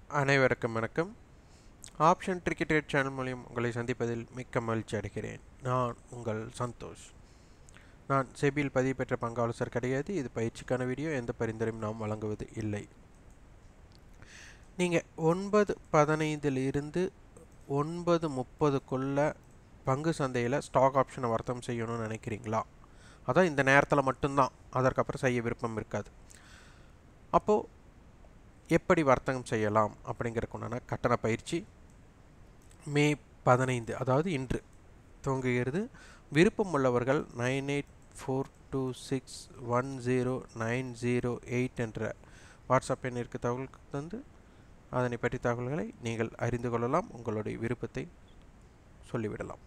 அனைவருக்கும் வணக்கம் option cricket channel மூலியம் உங்களை சந்திப்பதில் மிக்க மகிழ்ச்சி அடைகிறேன் நான் உங்கள் சந்தோஷ் நான் செபியில் பதிவு பெற்ற பங்காளசர் கிடையாது இது பயிற்சிக்கான வீடியோ எந்த பரிந்துரையும் நாம் வழங்குவது இல்லை நீங்கள் ஒன்பது பதினைந்தில் இருந்து ஒன்பது முப்பதுக்குள்ள பங்கு சந்தையில் ஸ்டாக் ஆப்ஷனை வர்த்தகம் செய்யணும்னு நினைக்கிறீங்களா அதான் இந்த நேரத்தில் மட்டும்தான் அதற்கப்புறம் செய்ய விருப்பம் இருக்காது அப்போது எப்படி வர்த்தகம் செய்யலாம் அப்படிங்கிறதுக்குண்டான கட்டண பயிற்சி மே பதினைந்து அதாவது இன்று துவங்குகிறது விருப்பம் உள்ளவர்கள் nine eight four two six one zero nine zero eight என்ற வாட்ஸ்அப் எண்ணிற்கு தகவல் தந்து அதனை பற்றி தகவல்களை நீங்கள் அறிந்து கொள்ளலாம் உங்களுடைய விருப்பத்தை சொல்லிவிடலாம்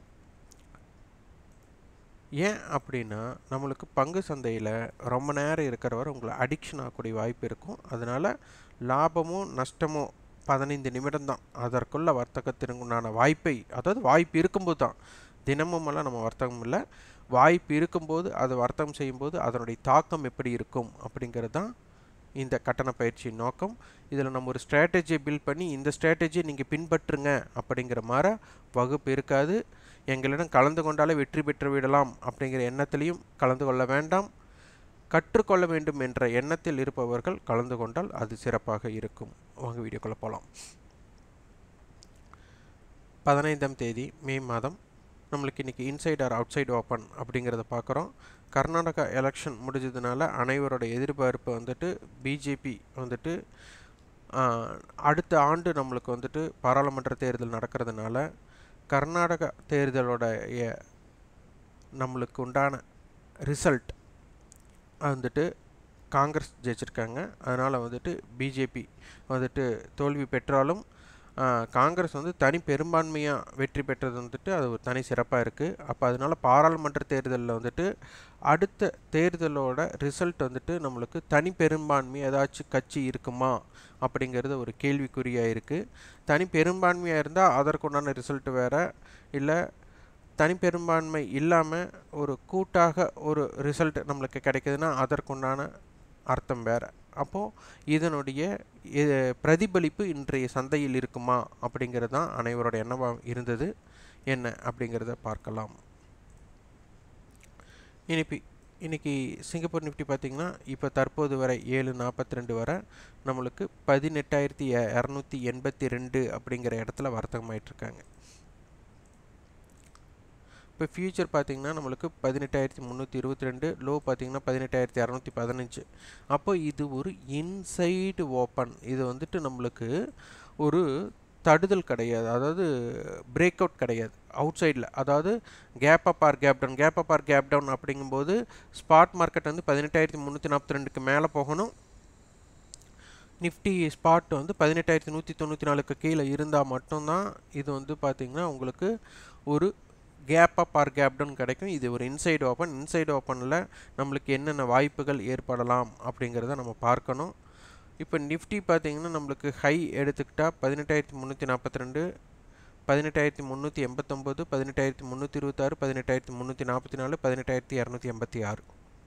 ஏன் அப்படின்னா நம்மளுக்கு பங்கு சந்தையில் ரொம்ப நேரம் இருக்கிறவரை உங்களை அடிக்ஷன் ஆகக்கூடிய வாய்ப்பு இருக்கும் அதனால் லாபமோ நஷ்டமோ பதினைந்து நிமிடம் தான் அதற்குள்ள வர்த்தகத்திற்குண்டான வாய்ப்பை அதாவது வாய்ப்பு இருக்கும்போது தான் தினமும் எல்லாம் நம்ம வர்த்தகம் இல்லை வாய்ப்பு இருக்கும்போது அது வர்த்தகம் செய்யும்போது அதனுடைய தாக்கம் எப்படி இருக்கும் அப்படிங்கிறது தான் இந்த கட்டண பயிற்சியின் நோக்கம் இதில் நம்ம ஒரு ஸ்ட்ராட்டஜியை பில்ட் பண்ணி இந்த ஸ்ட்ராட்டஜியை நீங்கள் பின்பற்றுங்க அப்படிங்கிற மாதிரி வகுப்பு இருக்காது எங்களிடம் கலந்து கொண்டாலே வெற்றி பெற்று விடலாம் அப்படிங்கிற எண்ணத்திலையும் கலந்து கொள்ள வேண்டாம் கற்றுக்கொள்ள வேண்டும் என்ற எண்ணத்தில் இருப்பவர்கள் கலந்து கொண்டால் அது சிறப்பாக இருக்கும் வாங்க வீடியோக்குள்ளே போகலாம் பதினைந்தாம் தேதி மே மாதம் நம்மளுக்கு இன்றைக்கி inside or outside open அப்படிங்கிறத பார்க்குறோம் கர்நாடகா எலெக்ஷன் முடிஞ்சதுனால அனைவரோட எதிர்பார்ப்பு வந்துட்டு பிஜேபி வந்துட்டு அடுத்த ஆண்டு நம்மளுக்கு வந்துட்டு பாராளுமன்ற தேர்தல் நடக்கிறதுனால கர்நாடகா தேர்தலோடைய நம்மளுக்கு உண்டான ரிசல்ட் வந்துட்டு காங்கிரஸ் ஜெயிச்சிருக்காங்க அதனால் வந்துட்டு பிஜேபி வந்துட்டு தோல்வி பெற்றாலும் காங்கிரஸ் வந்து தனி பெரும்பான்மையாக வெற்றி பெற்றது வந்துட்டு அது ஒரு தனி சிறப்பாக இருக்குது அப்போ அதனால் பாராளுமன்ற தேர்தலில் வந்துட்டு அடுத்த தேர்தலோட ரிசல்ட் வந்துட்டு நம்மளுக்கு தனி பெரும்பான்மை ஏதாச்சும் கட்சி இருக்குமா அப்படிங்கிறது ஒரு கேள்விக்குறியாக இருக்குது தனி பெரும்பான்மையாக இருந்தால் அதற்குண்டான ரிசல்ட் வேறு இல்லை தனி பெரும்பான்மை இல்லாமல் ஒரு கூட்டாக ஒரு ரிசல்ட் நம்மளுக்கு கிடைக்குதுன்னா அதற்குண்டான அர்த்தம் வேறு அப்போது இதனுடைய பிரதிபலிப்பு இன்றைய சந்தையில் இருக்குமா அப்படிங்கிறது தான் அனைவரோட எண்ணமாக இருந்தது என்ன அப்படிங்கிறத பார்க்கலாம் இனிப்பி இன்றைக்கி சிங்கப்பூர் நிஃப்டி பார்த்திங்கன்னா இப்போ தற்போது வரை ஏழு நாற்பத்தி ரெண்டு வரை நம்மளுக்கு பதினெட்டாயிரத்தி இரநூத்தி எண்பத்தி ரெண்டு அப்படிங்கிற இடத்துல வர்த்தகமாயிட்ருக்காங்க இப்போ ஃபியூச்சர் பார்த்திங்கன்னா நம்மளுக்கு பதினெட்டாயிரத்தி முந்நூற்றி இருபத்தி ரெண்டு லோ பார்த்திங்கன்னா பதினெட்டாயிரத்தி இரநூத்தி பதினஞ்சு அப்போ இது ஒரு இன்சைடு ஓப்பன் இது வந்துட்டு நம்மளுக்கு ஒரு தடுதல் கிடையாது அதாவது பிரேக் அவுட் கிடையாது அவுட் சைடில் அதாவது gap up or gap down gap up or gap down அப்படிங்கும்போது ஸ்பாட் மார்க்கெட் வந்து பதினெட்டாயிரத்தி முந்நூற்றி நாற்பத்தி ரெண்டுக்கு மேலே போகணும் நிஃப்டி ஸ்பாட் வந்து பதினெட்டாயிரத்தி நூற்றி தொண்ணூற்றி நாலுக்கு கீழே இருந்தால் மட்டும்தான் இது வந்து பார்த்திங்கன்னா உங்களுக்கு ஒரு gap up or gap down கிடைக்கும் இது ஒரு இன்சைடு ஓப்பன் இன்சைடு ஓப்பனில் நம்மளுக்கு என்னென்ன வாய்ப்புகள் ஏற்படலாம் அப்படிங்கிறத நம்ம பார்க்கணும் இப்போ நிஃப்டி பார்த்திங்கன்னா நம்மளுக்கு ஹை எடுத்துக்கிட்டால் பதினெட்டாயிரத்தி முந்நூற்றி நாற்பத்தி ரெண்டு பதினெட்டாயிரத்தி முந்நூற்றி எண்பத்தொம்போது பதினெட்டாயிரத்தி முந்நூற்றி இருபத்தாறு பதினெட்டாயிரத்தி முந்நூற்றி நாற்பத்தி நாலு பதினெட்டாயிரத்தி இரநூத்தி எண்பத்தி ஆறு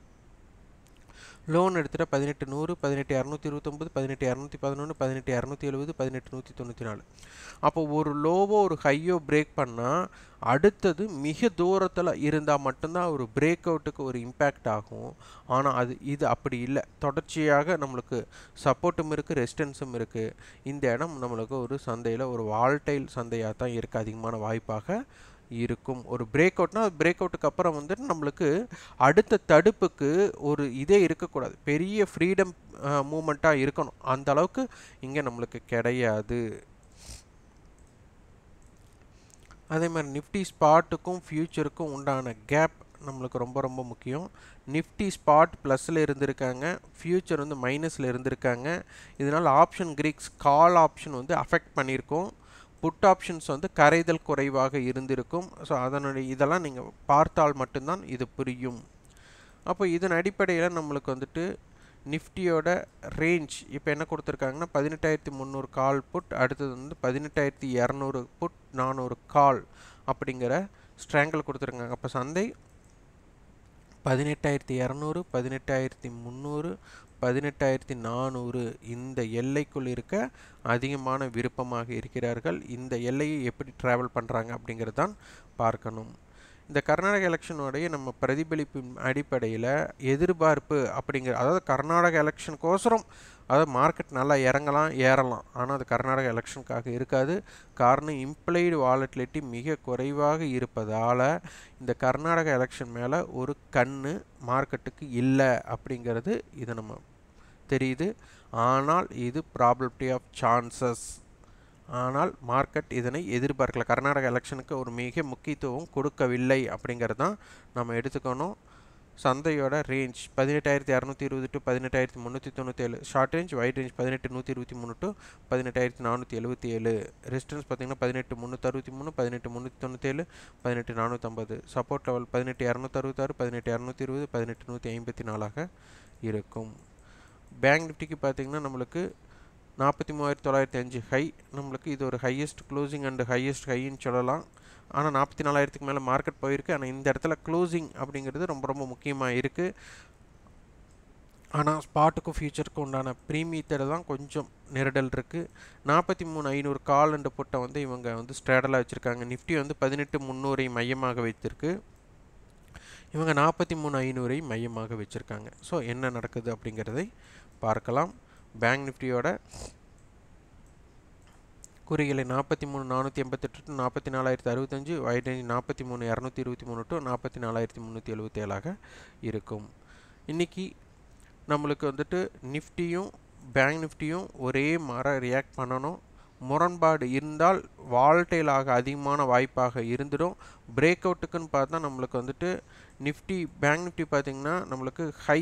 லோன் எடுத்துகிட்டா பதினெட்டு நூறு பதினெட்டு இரநூத்தி இருபத்தொம்பது பதினெட்டு இரநூத்தி பதினொன்று பதினெட்டு இரநூத்தி எழுபது பதினெட்டு நூற்றி தொண்ணூற்றி நாலு அப்போ ஒரு லோவோ ஒரு ஹையோ பிரேக் பண்ணால் அடுத்தது மிக தூரத்தில் இருந்தால் மட்டும்தான் ஒரு பிரேக் அவுட்டுக்கு ஒரு இம்பேக்ட் ஆகும் ஆனால் அது இது அப்படி இல்லை தொடர்ச்சியாக நம்மளுக்கு சப்போர்ட்டும் இருக்குது ரெசிஸ்டன்ஸும் இருக்குது இந்த இடம் நம்மளுக்கு ஒரு சந்தையில் ஒரு வால்டைல் சந்தையாக தான் இருக்குது அதிகமான வாய்ப்பாக இருக்கும் ஒரு பிரேக் அவுட்னா பிரேக் அவுட்டுக்கு அப்புறம் வந்துட்டு நம்மளுக்கு அடுத்த தடுப்புக்கு ஒரு இதே இருக்கக்கூடாது பெரிய ஃப்ரீடம் மூமெண்ட்டாக இருக்கணும் அந்த அளவுக்கு இங்கே நம்மளுக்கு கிடையாது அதே மாதிரி நிஃப்டி ஸ்பாட்டுக்கும் ஃப்யூச்சருக்கும் உண்டான கேப் நம்மளுக்கு ரொம்ப ரொம்ப முக்கியம் நிஃப்டி ஸ்பாட் ப்ளஸில் இருந்திருக்காங்க ஃப்யூச்சர் வந்து மைனஸில் இருந்திருக்காங்க இதனால் ஆப்ஷன் கிரீக்ஸ் கால் ஆப்ஷன் வந்து அஃபெக்ட் பண்ணியிருக்கோம் புட் ஆப்ஷன்ஸ் வந்து கரைதல் குறைவாக இருந்திருக்கும் ஸோ அதனுடைய இதெல்லாம் நீங்கள் பார்த்தால் மட்டும்தான் இது புரியும் அப்போ இதன் அடிப்படையில் நம்மளுக்கு வந்துட்டு நிஃப்டியோட ரேஞ்ச் இப்போ என்ன கொடுத்துருக்காங்கன்னா பதினெட்டாயிரத்தி முந்நூறு கால் புட் அடுத்தது வந்து பதினெட்டாயிரத்தி இரநூறு புட் நானூறு கால் அப்படிங்கிற ஸ்ட்ராங்கிள் கொடுத்துருக்காங்க அப்போ சந்தை பதினெட்டாயிரத்தி இரநூறு பதினெட்டாயிரத்தி முந்நூறு பதினெட்டாயிரத்தி நானூறு இந்த எல்லைக்குள் இருக்க அதிகமான விருப்பமாக இருக்கிறார்கள் இந்த எல்லையை எப்படி ட்ராவல் பண்ணுறாங்க அப்படிங்கிறது தான் பார்க்கணும் இந்த கர்நாடக எலெக்ஷனுடைய நம்ம பிரதிபலிப்பின் அடிப்படையில் எதிர்பார்ப்பு அப்படிங்கிற அதாவது கர்நாடக எலெக்ஷனுக்கோசரம் அதாவது மார்க்கெட் நல்லா இறங்கலாம் ஏறலாம் ஆனால் அது கர்நாடக எலெக்ஷனுக்காக இருக்காது காரணம் இம்ப்ளைடு வாலட்டிலிட்டி மிக குறைவாக இருப்பதால் இந்த கர்நாடக எலெக்ஷன் மேலே ஒரு கண்ணு மார்க்கெட்டுக்கு இல்லை அப்படிங்கிறது இது நம்ம தெரியுது ஆனால் இது ப்ராபபிலிட்டி ஆஃப் சான்சஸ் ஆனால் மார்க்கெட் இதனை எதிர்பார்க்கல கர்நாடக எலெக்ஷனுக்கு ஒரு மிக முக்கியத்துவம் கொடுக்கவில்லை அப்படிங்கிறது தான் நம்ம எடுத்துக்கணும் சந்தையோட ரேஞ்ச் பதினெட்டாயிரத்தி இரநூத்தி இருபது டு பதினெட்டாயிரத்தி முந்நூற்றி தொண்ணூற்றேழு ஷார்ட் ரேஞ்ச் வைட் ரேஞ்ச் பதினெட்டு நூற்றி இருபத்தி மூணு டு பதினெட்டாயிரத்தி நானூற்றி எழுபத்தி ஏழு ரெசிஸ்டன்ஸ் பார்த்தீங்கன்னா பதினெட்டு முந்நூற்றி அறுபத்தி மூணு பதினெட்டு முந்நூற்றி தொண்ணூற்றேழு பதினெட்டு நானூற்றம்பது சப்போர்ட் லெவல் பதினெட்டு இரநூத்தறுபத்தாறு பதினெட்டு இரநூத்தி இருபது பதினெட்டு நூற்றி ஐம்பத்தி நாலாக இருக்கும் பேங்க் நிஃப்டிக்கு பார்த்தீங்கன்னா நம்மளுக்கு நாற்பத்தி மூவாயிரத்தி தொள்ளாயிரத்தி அஞ்சு ஹை நம்மளுக்கு இது ஒரு ஹையஸ்ட் க்ளோசிங் அண்டு ஹையஸ்ட் ஹைன்னு சொல்லலாம் ஆனால் நாற்பத்தி நாலாயிரத்துக்கு மேலே மார்க்கெட் போயிருக்கு ஆனால் இந்த இடத்துல க்ளோசிங் அப்படிங்கிறது ரொம்ப ரொம்ப முக்கியமாக இருக்குது ஆனால் ஸ்பாட்டுக்கும் ஃபியூச்சருக்கும் உண்டான ப்ரீமியத்தில் தான் கொஞ்சம் நெருடல் இருக்குது நாற்பத்தி மூணு ஐநூறு கால் அண்டு புட்டை வந்து இவங்க வந்து ஸ்ட்ராடலாக வச்சுருக்காங்க நிஃப்டி வந்து பதினெட்டு முந்நூறை மையமாக வைத்திருக்கு இவங்க நாற்பத்தி மூணு ஐநூறை மையமாக வச்சுருக்காங்க ஸோ என்ன நடக்குது அப்படிங்கிறதை பார்க்கலாம் பேங்க் நிஃப்டியோட குறிகளை நாற்பத்தி மூணு நானூற்றி எண்பத்தெட்டு டு நாற்பத்தி நாலாயிரத்தி அறுபத்தஞ்சு வைட் ரேஞ்ச் நாற்பத்தி மூணு இரநூத்தி இருபத்தி மூணு டு நாற்பத்தி நாலாயிரத்தி முந்நூற்றி எழுபத்தேழாக இருக்கும் இன்றைக்கி நம்மளுக்கு வந்துட்டு நிஃப்டியும் பேங்க் நிஃப்டியும் ஒரே மாதிரி ரியாக்ட் பண்ணணும் முரண்பாடு இருந்தால் வால்டைலாக அதிகமான வாய்ப்பாக இருந்துடும் பிரேக் அவுட்டுக்குன்னு பார்த்தா நம்மளுக்கு வந்துட்டு நிஃப்டி பேங்க் நிஃப்டி பார்த்திங்கன்னா நம்மளுக்கு ஹை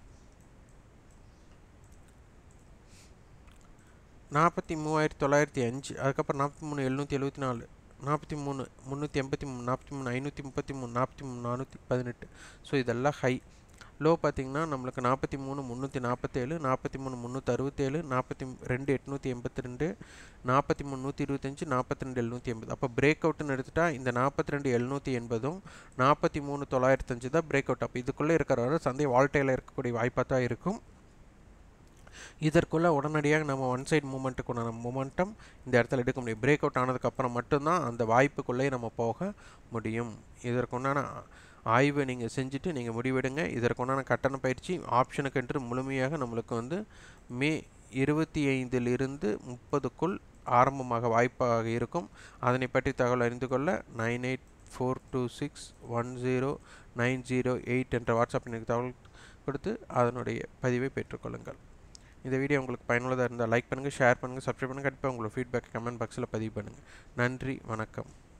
நாற்பத்தி மூவாயிரத்தி தொள்ளாயிரத்தி அஞ்சு அதுக்கப்புறம் நாற்பத்தி மூணு எழுநூற்றி எழுபத்தி நாலு நாற்பத்தி மூணு முந்நூற்றி எண்பத்தி மூணு நாற்பத்தி மூணு ஐநூற்றி முப்பத்தி மூணு நாற்பத்தி மூணு நானூற்றி பதினெட்டு ஸோ இதெல்லாம் ஹை லோ பார்த்திங்கன்னா நம்மளுக்கு நாற்பத்தி மூணு முந்நூற்றி நாற்பத்தேழு நாற்பத்தி மூணு முந்நூற்றி அறுபத்தேழு நாற்பத்தி ரெண்டு எட்நூற்றி எண்பத்தி ரெண்டு நாற்பத்தி மூணு நூற்றி இருபத்தஞ்சி நாற்பத்தி ரெண்டு எழுநூற்றி எண்பது அப்போ பிரேக் அவுட்னு எடுத்துட்டா இந்த நாற்பத்தி ரெண்டு எழுநூற்றி எண்பதும் நாற்பத்தி மூணு தொள்ளாயிரத்தஞ்சு தான் பிரேக் அவுட் அப்போ இதுக்குள்ளே இருக்கிற வரை சந்தை வால்டையில் இருக்கக்கூடிய வாய்ப்பாக தான் இருக்கும் இதற்குள்ளே உடனடியாக நம்ம ஒன் சைடு மூமெண்ட்டுக்குண்டான மூமெண்டம் இந்த இடத்துல எடுக்க முடியும் பிரேக் அவுட் ஆனதுக்கப்புறம் மட்டும்தான் அந்த வாய்ப்புக்குள்ளே நம்ம போக முடியும் இதற்குண்டான ஆய்வை நீங்கள் செஞ்சுட்டு நீங்கள் முடிவெடுங்க இதற்குண்டான கட்டண பயிற்சி ஆப்ஷனுக்கென்று முழுமையாக நம்மளுக்கு வந்து மே இருபத்தி ஐந்திலிருந்து முப்பதுக்குள் ஆரம்பமாக வாய்ப்பாக இருக்கும் அதனை பற்றி தகவல் அறிந்து கொள்ள nine eight four two six one zero nine zero eight என்ற வாட்ஸ்அப் எனக்கு தகவல் கொடுத்து அதனுடைய பதிவை பெற்றுக்கொள்ளுங்கள் இந்த வீடியோ உங்களுக்கு பயனுள்ளதாக இருந்தால் லைக் பண்ணுங்கள் ஷேர் பண்ணுங்கள் சப்ஸ்கிரைப் பண்ணுங்கள் கண்டிப்பாக உங்களோட ஃபீட்பேக் கமெண்ட் பாக்ஸில் பதிவு பண்ணுங்கள் நன்றி வணக்கம்